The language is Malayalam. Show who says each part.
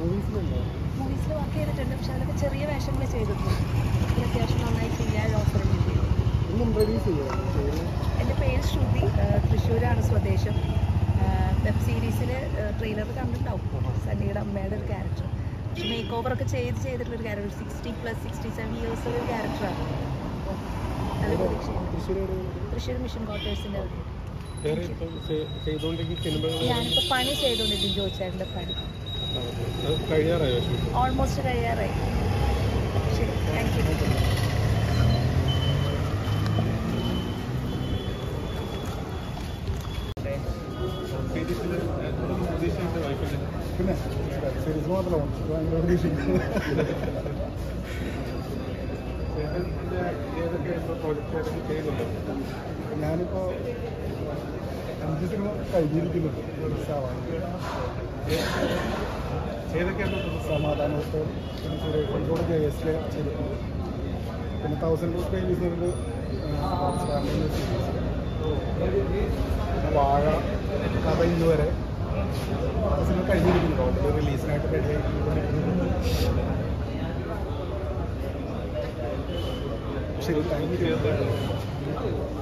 Speaker 1: മൂവീസിലുണ്ടോ
Speaker 2: മൂവീസിൽ വർക്ക് ചെയ്തിട്ടുണ്ട് പക്ഷെ അതിലൊക്കെ ചെറിയ വേഷങ്ങൾ ചെയ്തിട്ടുണ്ട് അതിൽ അത്യാവശ്യം നന്നായി ചെയ്യാൻ ഓഫർ കിട്ടിയത്
Speaker 1: ഒന്നും ഇൻട്രൊഡ്യൂസ് ചെയ്യാം
Speaker 2: എൻ്റെ പേര് ശ്രുതി ഏഹ് തൃശ്ശൂരാണ് സ്വദേശം വെബ് സീരീസിൽ ട്രെയിലർ കണ്ടിട്ടുണ്ടാവും സണ്ണിയുടെ അമ്മയുടെ ഒരു ക്യാരക്ടർ പക്ഷെ മേക്ക് ഓവർ ഒക്കെ ചെയ്ത് ചെയ്തിട്ടുള്ളൊരു character sixty plus sixty seven years ഒരു ക്യാരക്ടറാണ് അപ്പോൾ നല്ല പ്രതീക്ഷയുണ്ട്
Speaker 1: തൃശ്ശൂർ
Speaker 2: തൃശ്ശൂർ മിഷൻ ക്വാർട്ടേഴ്സിൻ്റെ അവിടെ
Speaker 1: വേറെ ഇപ്പം ചെയ്തുകൊണ്ടിരിക്കുന്ന സിനിമകൾ
Speaker 2: ഞാനിപ്പോൾ പണി ചെയ്തുകൊണ്ടിരിക്കും ജോയിച്ചേട്ടൻ്റെ പണി
Speaker 1: കഴിയാറായോ ഷൂട്ട്
Speaker 2: ഓൾമോസ്റ്റ് കഴിയാറായി ശരി താങ്ക് യു
Speaker 1: സീരീസിൽ പ്രതീക്ഷയുണ്ട് വൈഫിൻ്റെ
Speaker 3: പിന്നെ സീരീസ് മാത്രമല്ല ഭയങ്കര പ്രതീക്ഷിക്കുന്നു
Speaker 1: ഏതൊക്കെ പ്രോജക്റ്റ് ചെയ്യുന്നുണ്ടോ
Speaker 3: ഞാനിപ്പോൾ അഞ്ച് സിനിമ കഴിഞ്ഞിരിക്കുന്നുണ്ട് റിലീസാവാൻ
Speaker 1: ഏതൊക്കെയാണ്
Speaker 3: സമാധാനത്തോട് പിന്നെ സുരേഷോട് ജെ എസ് ചെയ്തിട്ടുണ്ട് പിന്നെ തൗസൻഡ് റൂസ് പേജ് ചെയ്തിട്ടുണ്ട് പിന്നെ വാഴ കഥ ഇന്ന് വരെ ആ സിനിമ കഴിഞ്ഞിരിക്കുന്നുണ്ട് ഓൾറെഡി റിലീസിനായിട്ട് റെഡി ആയിട്ടുണ്ട് ശരി താങ്ക് യു